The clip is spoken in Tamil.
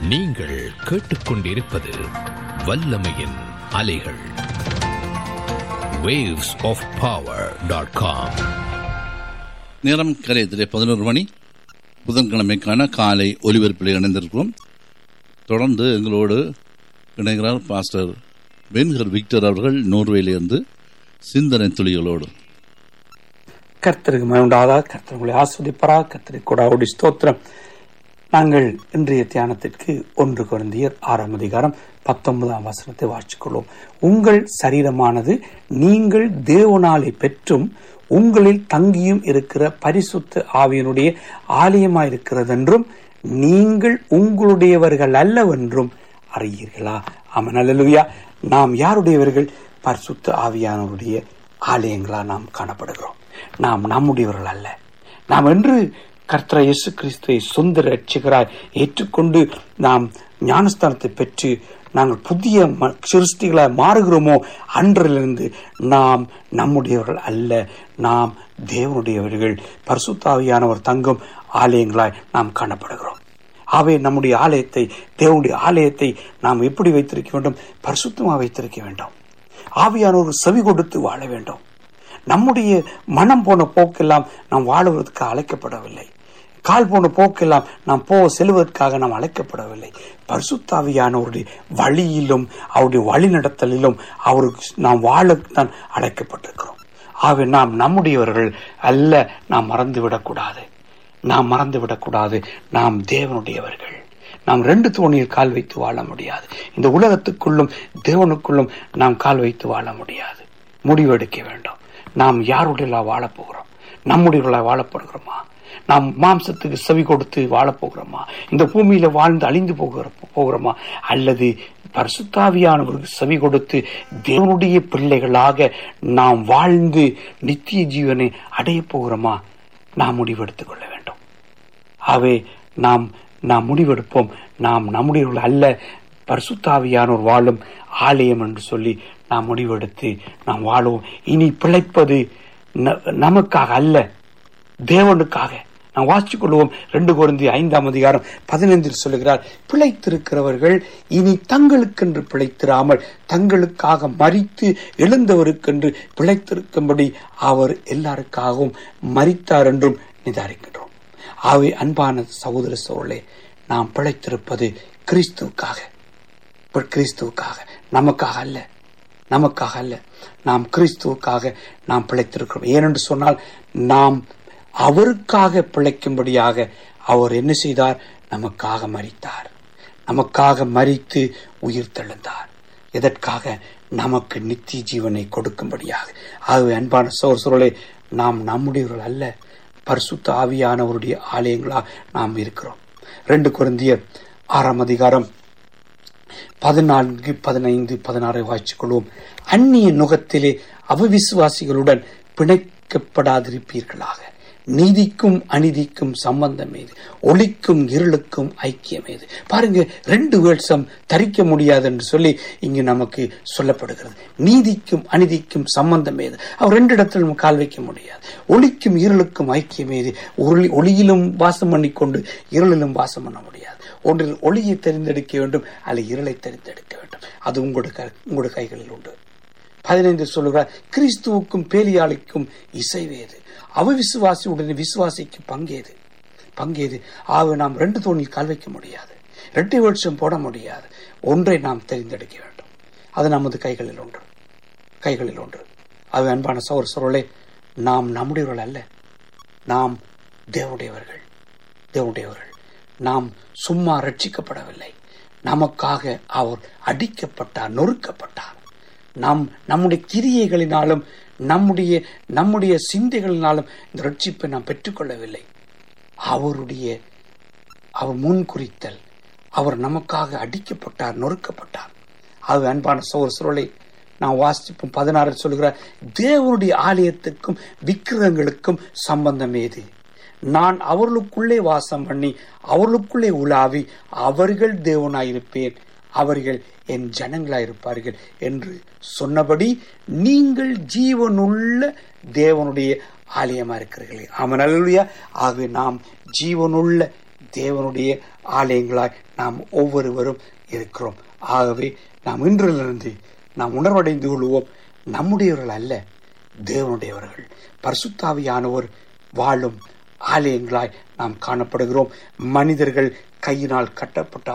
நீங்கள் கேட்டுக்கொண்டிருப்பது வல்லமையின் அலைகள் waves of power.com நேரம் கரையத்திலே பதினோரு மணி புதன்கிழமைக்கான காலை ஒலிபரப்பில் இணைந்திருக்கிறோம் தொடர்ந்து எங்களோடு இணைகிறார் பாஸ்டர் பென்கர் விக்டர் அவர்கள் நோர்வேலிருந்து சிந்தனை துளிகளோடு கர்த்தருக்கு மயண்டாதாக கர்த்தர் உங்களை ஆஸ்வதிப்பரா கர்த்தருக்கு கூட ஸ்தோத்திரம் நாங்கள் இன்றைய தியானத்திற்கு ஒன்று குழந்தையர் ஆறாம் அதிகாரம் பத்தொன்பதாம் வசனத்தை வாசிக்கொள்வோம் உங்கள் சரீரமானது நீங்கள் தேவனாலை பெற்றும் உங்களில் தங்கியும் இருக்கிற பரிசுத்த ஆவியனுடைய ஆலயமாயிருக்கிறதென்றும் நீங்கள் உங்களுடையவர்கள் அல்லவென்றும் அறியீர்களா ஆமன் அல்லலுயா நாம் யாருடையவர்கள் பரிசுத்த ஆவியானவருடைய ஆலயங்களா நாம் காணப்படுகிறோம் நாம் நம்முடையவர்கள் அல்ல நாம் என்று கர்த்தர இயேசு கிறிஸ்துவை சொந்த ரட்சிகராய் ஏற்றுக்கொண்டு நாம் ஞானஸ்தானத்தை பெற்று நாங்கள் புதிய ம- சிருஷ்டிகளாய் மாறுகிறோமோ அன்றிலிருந்து நாம் நம்முடையவர்கள் அல்ல நாம் தேவனுடையவர்கள் பரிசுத்தாவியானவர் தங்கும் ஆலயங்களாய் நாம் காணப்படுகிறோம் ஆகவே நம்முடைய ஆலயத்தை தேவனுடைய ஆலயத்தை நாம் எப்படி வைத்திருக்க வேண்டும் பரிசுத்தமாக வைத்திருக்க வேண்டும் ஆவியானவர் செவி கொடுத்து வாழ வேண்டும் நம்முடைய மனம் போன போக்கெல்லாம் நாம் வாழுவதற்கு அழைக்கப்படவில்லை கால் போன போக்கெல்லாம் நாம் போ செல்வதற்காக நாம் அழைக்கப்படவில்லை பரிசுத்தாவியானவருடைய வழியிலும் அவருடைய வழிநடத்தலிலும் அவருக்கு நாம் வாழத்தான் அழைக்கப்பட்டிருக்கிறோம் ஆகவே நாம் நம்முடையவர்கள் அல்ல நாம் மறந்துவிடக்கூடாது நாம் மறந்துவிடக்கூடாது நாம் தேவனுடையவர்கள் நாம் ரெண்டு தோணியில் கால் வைத்து வாழ முடியாது இந்த உலகத்துக்குள்ளும் தேவனுக்குள்ளும் நாம் கால் வைத்து வாழ முடியாது முடிவெடுக்க வேண்டும் நாம் யாருடைய வாழப் போகிறோம் நம்முடைய வாழப்படுகிறோமா நாம் மாம்சத்துக்கு செவி கொடுத்து வாழப் போகிறோமா இந்த பூமியில வாழ்ந்து அழிந்து போகிற போகிறோமா அல்லது பரிசுத்தாவியானவருக்கு செவி கொடுத்து தேவனுடைய பிள்ளைகளாக நாம் வாழ்ந்து நித்திய ஜீவனை அடைய போகிறோமா நாம் முடிவெடுத்துக் கொள்ள வேண்டும் ஆகவே நாம் நாம் முடிவெடுப்போம் நாம் நம்முடையவர்கள் அல்ல பரிசுத்தாவியானோர் வாழும் ஆலயம் என்று சொல்லி நாம் முடிவெடுத்து நாம் வாழுவோம் இனி பிழைப்பது ந- நமக்காக அல்ல தேவனுக்காக நாம் வாசித்துக் கொள்வோம் ரெண்டு குழந்தை ஐந்தாம் அதிகாரம் பதினைந்தில் சொல்லுகிறார் பிழைத்திருக்கிறவர்கள் இனி தங்களுக்கென்று பிழைத்திராமல் தங்களுக்காக மறித்து எழுந்தவருக்கென்று பிழைத்திருக்கும்படி அவர் எல்லாருக்காகவும் மறித்தார் என்றும் நிதாரிக்கின்றோம் ஆகவே அன்பான சகோதர சோழே நாம் பிழைத்திருப்பது கிறிஸ்துவுக்காக இப்ப கிறிஸ்துவுக்காக நமக்காக அல்ல நமக்காக அல்ல நாம் கிறிஸ்துவுக்காக நாம் பிழைத்திருக்கிறோம் ஏனென்று சொன்னால் நாம் அவருக்காக பிழைக்கும்படியாக அவர் என்ன செய்தார் நமக்காக மரித்தார் நமக்காக மரித்து உயிர் தெழுந்தார் எதற்காக நமக்கு நித்திய ஜீவனை கொடுக்கும்படியாக ஆகவே அன்பான சோர் சுருளே நாம் நம்முடையவர்கள் அல்ல பரிசுத்த ஆவியானவருடைய ஆலயங்களா நாம் இருக்கிறோம் ரெண்டு குருந்தியர் ஆறாம் அதிகாரம் பதினான்கு பதினைந்து பதினாறை வாய்ச்சிக் கொள்வோம் அந்நிய நுகத்திலே அவிசுவாசிகளுடன் பிணைக்கப்படாதிருப்பீர்களாக நீதிக்கும் அநீதிக்கும் சம்பந்தம் ஏது ஒளிக்கும் இருளுக்கும் ஐக்கியம் ஏது பாருங்க ரெண்டு வேட்சம் தரிக்க முடியாது என்று சொல்லி இங்கு நமக்கு சொல்லப்படுகிறது நீதிக்கும் அநீதிக்கும் சம்பந்தம் ஏது அவர் ரெண்டு இடத்துல நம்ம கால் வைக்க முடியாது ஒளிக்கும் இருளுக்கும் ஐக்கியம் ஏது ஒளி ஒளியிலும் வாசம் பண்ணிக்கொண்டு இருளிலும் வாசம் பண்ண முடியாது ஒன்றில் ஒளியை தெரிந்தெடுக்க வேண்டும் அல்ல இருளை தெரிந்தெடுக்க வேண்டும் அது உங்களுடைய க- உங்களுடைய கைகளில் உண்டு பதினைந்து சொல்லுகிறார் கிறிஸ்துவுக்கும் பேலியாளுக்கும் இசைவேது அவிசுவாசி உடனே விசுவாசிக்கு பங்கேது பங்கேது ஆக நாம் ரெண்டு தோணில் கால் வைக்க முடியாது இரட்டை வருஷம் போட முடியாது ஒன்றை நாம் தெரிந்தெடுக்க வேண்டும் அது நமது கைகளில் ஒன்று கைகளில் ஒன்று அது அன்பான சௌர சோழே நாம் நம்முடையவர்கள் அல்ல நாம் தேவனுடையவர்கள் தேவனுடையவர்கள் நாம் சும்மா ரட்சிக்கப்படவில்லை நமக்காக அவர் அடிக்கப்பட்டார் நொறுக்கப்பட்டார் நாம் நம்முடைய கிரியைகளினாலும் நம்முடைய நம்முடைய சிந்தைகளினாலும் இந்த ரட்சிப்பை நாம் பெற்றுக்கொள்ளவில்லை அவருடைய அவர் முன் குறித்தல் அவர் நமக்காக அடிக்கப்பட்டார் நொறுக்கப்பட்டார் அது அன்பான சோர் சுருளை நான் வாசிப்போம் பதினாறு சொல்கிறார் தேவனுடைய ஆலயத்துக்கும் விக்கிரகங்களுக்கும் சம்பந்தம் ஏது நான் அவர்களுக்குள்ளே வாசம் பண்ணி அவர்களுக்குள்ளே உலாவி அவர்கள் தேவனாயிருப்பேன் அவர்கள் என் ஜனங்களாயிருப்பார்கள் என்று சொன்னபடி நீங்கள் ஜீவனுள்ள தேவனுடைய ஆலயமா இருக்கிறீர்களே ஆமன் அல்லேலூயா ஆகவே நாம் ஜீவனுள்ள தேவனுடைய ஆலயங்களாய் நாம் ஒவ்வொருவரும் இருக்கிறோம் ஆகவே நாம் இன்றிலிருந்து நாம் உணர்வடைந்து கொள்வோம் நம்முடையவர்கள் அல்ல தேவனுடையவர்கள் பரிசுத்தாவியானவர் வாழும் ஆலயங்களாய் நாம் காணப்படுகிறோம் மனிதர்கள் கையினால் கட்டப்பட்ட